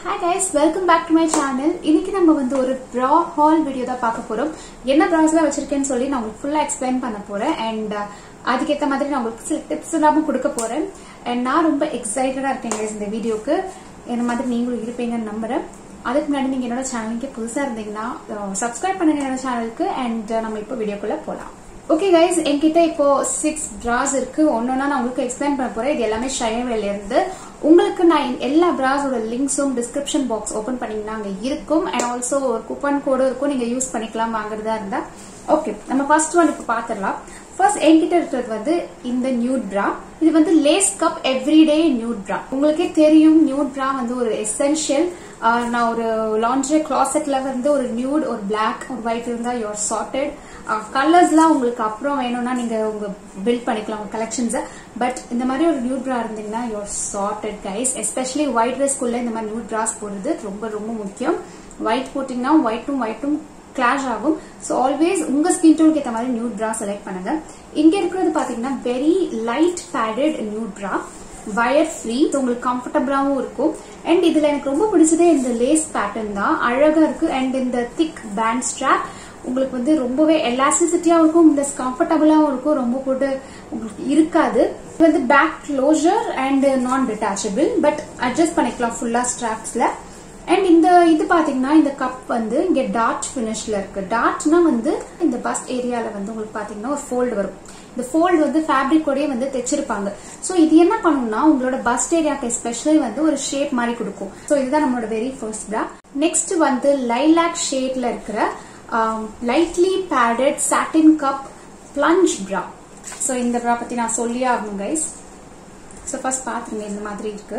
hi guys welcome back to my channel இன்னைக்கு நம்ம வந்து ஒரு ப்ரா ஹால் வீடியோ தான் பார்க்க போறோம் என்ன ப்ராஸ்ல வச்சிருக்கேன்னு சொல்லி நான் உங்களுக்கு ஃபுல்லா எக்ஸ்பிளைன் பண்ண போறேன் அண்ட் அதுக்கேற்ற மாதிரி நான் உங்களுக்கு சில டிப்ஸ் எல்லாமே கொடுக்க போறேன் அண்ட் நான் ரொம்ப எக்ஸைட்டடா இருக்கேன் guys இந்த வீடியோக்கு என்ன மாதிரி நீங்களும் இருப்பீங்கன்னு நம்புறேன் அதுக்கு முன்னாடி நீங்க என்னோட சேனலுக்கு புதுசா இருந்தீங்கன்னா சப்ஸ்கிரைப் பண்ணுங்க என்னோட சேனலுக்கு அண்ட் நம்ம இப்போ வீடியோக்குள்ள போலாம் ஓகே கைஸ் என்கிட்ட இப்போ சிக்ஸ் பிராஸ் இருக்கு ஒன்னொன்னா நான் உங்களுக்கு எக்ஸ்பிளைன் பண்ண போறேன் இது எல்லாமே ஷயவேல இருந்து உங்களுக்கு நான் எல்லா பிராஸோட லிங்க்ஸும் டிஸ்கிரிப்ஷன் பாக்ஸ் ஓபன் பண்ணீங்கன்னா அங்க இருக்கும் அண்ட் ஆல்சோ ஒரு கூப்பன் கோடும் இருக்கும் நீங்க யூஸ் பண்ணிக்கலாம் வாங்குறதா இருந்தா ஓகே நம்ம ஃபர்ஸ்ட் ஒன் இப்போ பாத்திரலாம் ஃபர்ஸ்ட் என்கிட்ட இருக்கிறது வந்து இந்த நியூட் பிரா இது வந்து லேஸ் கப் எவ்ரிடே நியூட் பிரா உங்களுக்கே தெரியும் நியூட் பிரா வந்து ஒரு எசென்ஷியல் நான் ஒரு லாண்ட்ரி கிளாசெட்ல வந்து ஒரு நியூட் ஒரு பிளாக் ஒரு ஒயிட் இருந்தா யுவர் சார்ட்டட் கலர்ஸ்லாம் உங்களுக்கு அப்புறம் வேணும்னா நீங்க உங்க பில்ட் பண்ணிக்கலாம் உங்க கலெக்ஷன்ஸை பட் இந்த மாதிரி ஒரு நியூட் பிரா இருந்தீங்கன்னா your sorted guys especially white ட்ரெஸ்க்குள்ள இந்த மாதிரி நியூட் பிராஸ் போடுறது ரொம்ப ரொம்ப முக்கியம் ஒயிட் போட்டீங்கன்னா ஒயிட்டும் ஒயிட்டும் கிளாஷ் ஆகும் ஸோ ஆல்வேஸ் உங்க ஸ்கின் டோனுக்கு ஏற்ற மாதிரி நியூட் பிரா செலக்ட் பண்ணுங்க இங்க இருக்கிறது பாத்தீங்கன்னா very light padded nude bra wire free உங்களுக்கு கம்ஃபர்டபுளாவும் இருக்கும் அண்ட் இதுல எனக்கு ரொம்ப பிடிச்சதே இந்த லேஸ் பேட்டர்ன் தான் அழகா இருக்கு அண்ட் இந்த திக் பேண்ட் ஸ்ட்ராப் உங்களுக்கு வந்து ரொம்பவே எலாஸ்டிசிட்டியாவும் இருக்கும் இந்த கம்ஃபர்டபுளாவும் இருக்கும் ரொம்ப போட்டு உங்களுக்கு இருக்காது இது வந்து back closure and non detachable but adjust பண்ணிக்கலாம் ஃபுல்லா ஸ்ட்ராப்ஸ்ல அண்ட் இந்த இது பாத்தீங்கன்னா இந்த கப் வந்து இங்க டாட் பினிஷ்ல இருக்கு டாட்னா வந்து இந்த பஸ்ட் ஏரியால வந்து உங்களுக்கு பாத்தீங்கன்னா ஒரு ஃபோல்டு வரும் இந்த ஃபோல்டு வந்து ஃபேப்ரிக்கோடய வந்து தைச்சிருப்பாங்க சோ இது என்ன பண்ணும்னா உங்களோட பஸ்ட் ஏரியாக்கு எஸ்பெஷலி வந்து ஒரு ஷேப் மாதிரி கொடுக்கும் சோ இதுதான் நம்மளோட வெரி ஃபர்ஸ்ட் பிரா நெக்ஸ்ட் வந்து லைலாக் ஷேட்ல இருக்கிற lightly padded satin cup plunge bra so இந்த பிரா பத்தி நான் சொல்லியே ஆகணும் கைஸ் சோ ஃபர்ஸ்ட் பாத்துருங்க இந்த மாதிரி இருக்கு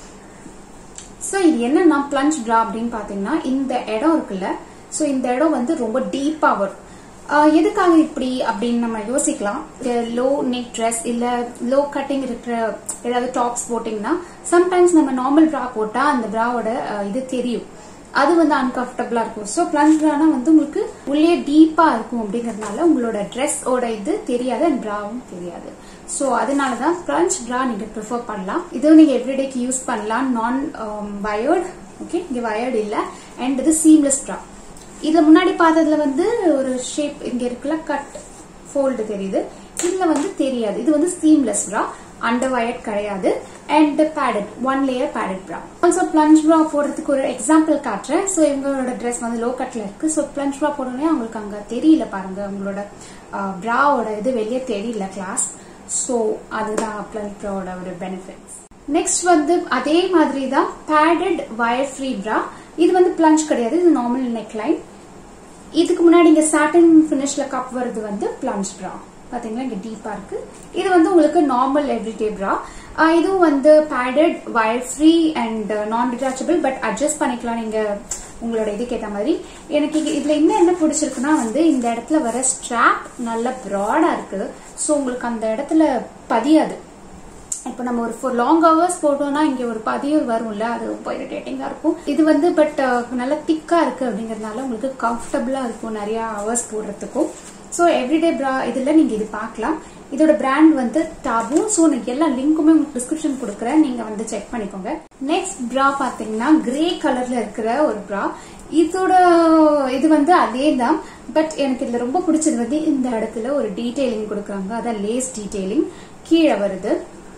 ஸோ இது என்னன்னா பிளஞ்ச் ட்ரா அப்படின்னு பாத்தீங்கன்னா இந்த இடம் இருக்குல்ல ஸோ இந்த இடம் வந்து ரொம்ப டீப்பா வரும் எதுக்காக இப்படி அப்படின்னு நம்ம யோசிக்கலாம் லோ நெக் ட்ரெஸ் இல்ல லோ கட்டிங் இருக்கிற ஏதாவது டாப்ஸ் போட்டீங்கன்னா சம்டைம்ஸ் நம்ம நார்மல் ப்ரா போட்டா அந்த ப்ராவோட இது தெரியும் அது வந்து அன்கம்ஃபர்டபுளா இருக்கும் ஸோ பிளஞ்ச் ட்ரானா வந்து உங்களுக்கு உள்ளே டீப்பா இருக்கும் அப்படிங்கறதுனால உங்களோட ட்ரெஸ்ஸோட இது தெரியாது அண்ட் ப்ராவும் தெரியாது ஸோ அதனாலதான் பிளஞ்ச் ப்ரா நீங்க ப்ரிஃபர் பண்ணலாம் இதுவும் நீங்க எவ்ரிடேக்கு யூஸ் பண்ணலாம் நான் வயர்டு ஓகே இங்க வயர்டு இல்ல அண்ட் இது சீம்லெஸ் ப்ரா இதுல முன்னாடி பார்த்ததுல வந்து ஒரு ஷேப் இங்க இருக்குல்ல கட் ஃபோல்டு தெரியுது இதுல வந்து தெரியாது இது வந்து சீம்லெஸ் ப்ரா அண்டர் வயர்ட் கிடையாது and padded one layer padded bra also plunge bra போடுறதுக்கு ஒரு எக்ஸாம்பிள் காட்டுறேன் ஸோ இவங்களோட ட்ரெஸ் வந்து லோ கட்ல இருக்கு ஸோ பிளஞ்ச் ப்ரா போடனே அவங்களுக்கு அங்க தெரியல பாருங்க உங்களோட ப்ராவோட இது வெளியே தெரியல கிளாஸ் ஸோ அதுதான் பிளஞ்ச் ப்ராவோட ஒரு பெனிஃபிட்ஸ் நெக்ஸ்ட் வந்து அதே மாதிரி தான் பேடட் வயர் ஃப்ரீ ப்ரா இது வந்து பிளஞ்ச் கிடையாது இது நார்மல் நெக் லைன் இதுக்கு முன்னாடி இங்க சாட்டன் பினிஷ்ல கப் வருது வந்து பிளஞ்ச் ப்ரா பாத்தீங்களா இங்க டீப்பா இருக்கு இது வந்து உங்களுக்கு நார்மல் எவ்ரிடே ப்ரா இதுவும் வந்து padded wire free and non detachable but adjust பண்ணிக்கலாம் நீங்க உங்களோட இதுக்கு ஏற்ற மாதிரி எனக்கு இதுல இன்னும் என்ன பிடிச்சிருக்குன்னா வந்து இந்த இடத்துல வர ஸ்ட்ராப் நல்ல ப்ராடா இருக்கு ஸோ உங்களுக்கு அந்த இடத்துல பதியாது இப்போ நம்ம ஒரு ஃபோர் லாங் ஹவர்ஸ் போட்டோம்னா இங்க ஒரு பதியம் வரும்ல அது ரொம்ப இரிட்டேட்டிங்கா இருக்கும் இது வந்து பட் நல்லா திக்கா இருக்கு அப்படிங்கறதுனால உங்களுக்கு கம்ஃபர்டபுளா இருக்கும் நிறைய ஹவர்ஸ் போடுறதுக்கும் ஸோ எவ்ரிடே ப்ரா இதுல நீங்க இது பார்க்கலாம் இதோட பிராண்ட் வந்து டாபு ஸோ எனக்கு எல்லா லிங்க்குமே உங்களுக்கு டிஸ்கிரிப்ஷன் கொடுக்குறேன் நீங்க வந்து செக் பண்ணிக்கோங்க நெக்ஸ்ட் ப்ரா பாத்தீங்கன்னா கிரே கலர்ல இருக்கிற ஒரு ப்ரா இதோட இது வந்து அதே தான் பட் எனக்கு இதுல ரொம்ப பிடிச்சது வந்து இந்த இடத்துல ஒரு டீடைலிங் கொடுக்குறாங்க அதான் லேஸ் டீடைலிங் கீழே வருது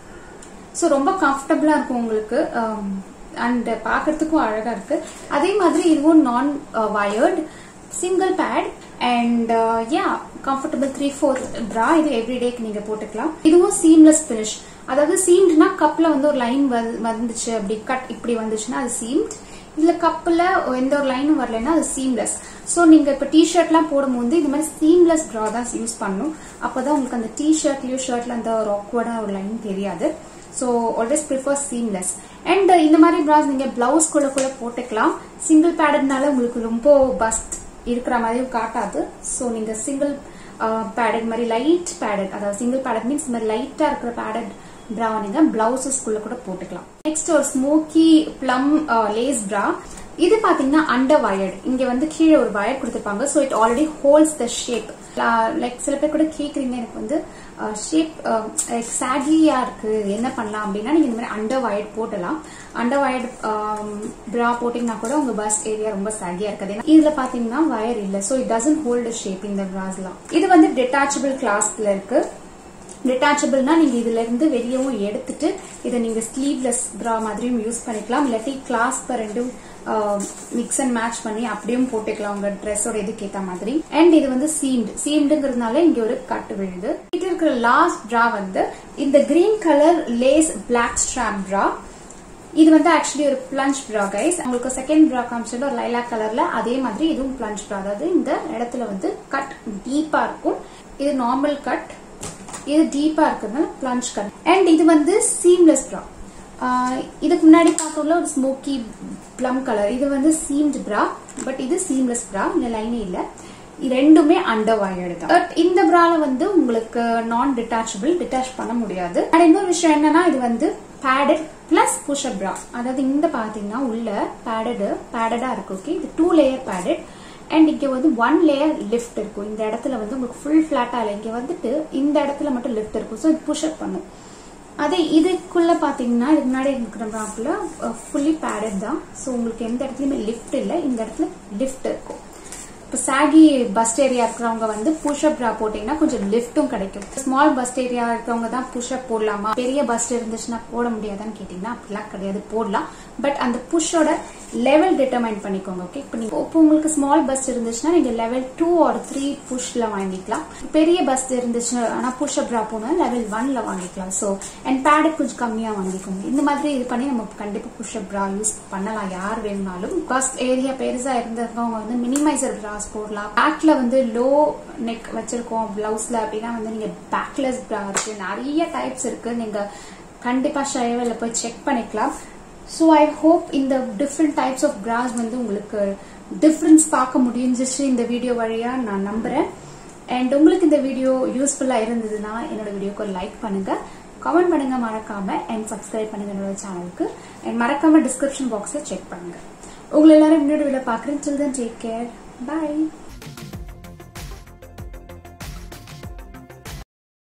ஸோ ரொம்ப கம்ஃபர்டபுளா இருக்கும் உங்களுக்கு அண்ட் பாக்குறதுக்கும் அழகா இருக்கு அதே மாதிரி இதுவும் non wired single pad and yeah comfortable three four bra இது எவ்ரிடேக்கு நீங்க போட்டுக்கலாம் இதுவும் சீம்லெஸ் பினிஷ் அதாவது சீம்ட்னா கப்ல வந்து ஒரு லைன் வந்துச்சு அப்படி கட் இப்படி வந்துச்சுன்னா அது சீம்ட் இதுல கப்ல எந்த ஒரு லைனும் வரலன்னா அது சீம்லெஸ் ஸோ நீங்க இப்ப டிஷர்ட்லாம் போடும்போது இது மாதிரி சீம்லெஸ் ப்ரா தான் யூஸ் பண்ணணும் அப்பதான் உங்களுக்கு அந்த டிஷர்ட்லயோ ஷர்ட்ல அந்த ஒரு ஆக்வர்டா ஒரு லைன் தெரியாது so always prefer seamless and இந்த மாதிரி ப்ராஸ் நீங்க பிளவுஸ் கூட கூட போட்டுக்கலாம் சிங்கிள் பேடட்னால உங்களுக்கு ரொம்ப பஸ்ட் இருக்கிற மாதிரியும் காட்டாது ஸோ நீங்க சிங்கிள் பேடட் மாதிரி லைட் பேடட் அதாவது சிங்கிள் பேடட் மீன்ஸ் இந்த மாதிரி லைட்டா இருக்கிற பேடட் ப்ரா நீங்க பிளவுசஸ்குள்ள கூட போட்டுக்கலாம் நெக்ஸ்ட் ஒரு ஸ்மோக்கி பிளம் லேஸ் ப்ரா இது பாத்தீங்கன்னா அண்டர் வயர்டு இங்க வந்து கீழே ஒரு வயர் கொடுத்திருப்பாங்க so it already holds the shape like சில பேர் கூட கேக்குறீங்க எனக்கு வந்து ஷேப் லைக் சாகியா இருக்கு என்ன பண்ணலாம் அப்படின்னா நீங்க இந்த மாதிரி அண்டர் வயர்ட் போடலாம் அண்டர் வயர்ட் பிரா போட்டீங்கன்னா கூட உங்க பஸ் ஏரியா ரொம்ப சாகியா இருக்காது ஏன்னா இதுல பாத்தீங்கன்னா வயர் இல்ல so it doesn't hold shape இந்த பிராஸ்லாம் இது வந்து டிட்டாச்சபிள் கிளாஸ்ல இருக்கு டிட்டாச்சபிள்னா நீங்க இதுல இருந்து வெளியவும் எடுத்துட்டு இதை நீங்க ஸ்லீவ்லெஸ் பிரா மாதிரியும் யூஸ் பண்ணிக்கலாம் இல்லாட்டி கிளாஸ் ரெண்டும் மிக்ஸ் அண்ட் மேட்ச் பண்ணி அப்படியும் போட்டுக்கலாம் உங்க ட்ரெஸ்ஸோட இதுக்கு ஏத்த மாதிரி அண்ட் இது வந்து சீம்டு சீம்டுங்கிறதுனால இங்க ஒரு கட்டு விழுது இது இருக்கிற லாஸ்ட் ப்ரா வந்து இந்த green colour lace black strap bra இது வந்து ஆக்சுவலி ஒரு பிளஞ்ச் ப்ரா கைஸ் உங்களுக்கு செகண்ட் ப்ரா காமிச்சது ஒரு லைலாக் கலர்ல அதே மாதிரி இதுவும் பிளஞ்ச் ப்ரா அதாவது இந்த இடத்துல வந்து கட் டீப்பா இருக்கும் இது நார்மல் கட் இது டீப்பா இருக்கிறதுனால பிளஞ்ச் கட் அண்ட் இது வந்து சீம்லெஸ் ப்ரா இதுக்கு முன்னாடி பார்த்தோம்ல ஒரு ஸ்மோக்கி ப்ளம் கலர் இது வந்து சீம்டு ப்ரா பட் இது சீம்லெஸ் ப்ரா இந்த லைனே இல்ல ரெண்டுமே அண்டர் வயர்டு தான் பட் இந்த ப்ரால வந்து உங்களுக்கு நான் டிட்டாச்சபிள் டிட்டாச் பண்ண முடியாது அண்ட் இன்னொரு விஷயம் என்னன்னா இது வந்து பேடட் பிளஸ் புஷ்அப் ப்ரா அதாவது இந்த பாத்தீங்கன்னா உள்ள பேடடு பேடடா இருக்கு ஓகே இது டூ லேயர் பேடட் அண்ட் இங்க வந்து ஒன் லேயர் லிஃப்ட் இருக்கும் இந்த இடத்துல வந்து உங்களுக்கு ஃபுல் ஃபிளாட்டா இல்லை இங்க வந்துட்டு இந்த இடத்துல மட்டும் லிஃப்ட் இருக்கும் ஸோ இது புஷ்அப் பண்ணும் அதே இதுக்குள்ள பாத்தீங்கன்னா இதுக்கு முன்னாடி இருக்கிற ப்ராக்குள்ள ஃபுல்லி பேடட் தான் ஸோ உங்களுக்கு எந்த இடத்துலயுமே லிஃப்ட் இல்லை இந்த இடத்துல லிஃப்ட் இருக்கும் இப்போ சாகி பஸ்ட் ஏரியா இருக்கிறவங்க வந்து புஷ்அப் ப்ரா போட்டீங்கன்னா கொஞ்சம் லிஃப்ட்டும் கிடைக்கும் ஸ்மால் பஸ்ட் ஏரியா இருக்கிறவங்க தான் புஷ்அப் போடலாமா பெரிய பஸ்ட் இருந்துச்சுன்னா போட முடியாதான்னு கேட்டீங்கன்னா அப்படிலாம் கிடையாது போடலாம் பட் அந்த புஷ்ஷோட லெவல் டிட்டர்மைன் பண்ணிக்கோங்க ஓகே இப்போ நீங்க இப்போ உங்களுக்கு ஸ்மால் பஸ் இருந்துச்சுன்னா நீங்க லெவல் டூ ஆர் த்ரீ புஷ்ல வாங்கிக்கலாம் பெரிய பஸ் இருந்துச்சு ஆனா புஷ் அப் ட்ராப் போனா லெவல் ஒன்ல வாங்கிக்கலாம் ஸோ அண்ட் பேடு கொஞ்சம் கம்மியா வாங்கிக்கோங்க இந்த மாதிரி இது பண்ணி நம்ம கண்டிப்பா புஷ் அப் ப்ரா யூஸ் பண்ணலாம் யார் வேணும்னாலும் பஸ் ஏரியா பெருசா இருந்தவங்க வந்து மினிமைசர் ப்ராஸ் போடலாம் பேக்ல வந்து லோ நெக் வச்சிருக்கோம் பிளவுஸ்ல அப்படின்னா வந்து நீங்க பேக்லெஸ் ப்ரா இருக்கு நிறைய டைப்ஸ் இருக்கு நீங்க கண்டிப்பா ஷைவல்ல போய் செக் பண்ணிக்கலாம் ஸோ ஐ ஹோப் இந்த டிஃப்ரெண்ட் டைப்ஸ் ஆஃப் பிராஸ் வந்து உங்களுக்கு டிஃப்ரென்ஸ் பார்க்க முடிஞ்சிச்சு இந்த வீடியோ வழியா நான் நம்புறேன் அண்ட் உங்களுக்கு இந்த வீடியோ யூஸ்ஃபுல்லா இருந்ததுன்னா என்னோட வீடியோக்கு ஒரு லைக் பண்ணுங்க கமெண்ட் பண்ணுங்க மறக்காம அண்ட் சப்ஸ்கிரைப் பண்ணுங்க என்னோட சேனலுக்கு அண்ட் மறக்காம டிஸ்கிரிப்ஷன் பாக்ஸ்ல செக் பண்ணுங்க உங்களை எல்லாரும் இன்னொரு வீடியோ பாக்குறேன் சில்ட்ரன் டேக் கேர் பாய்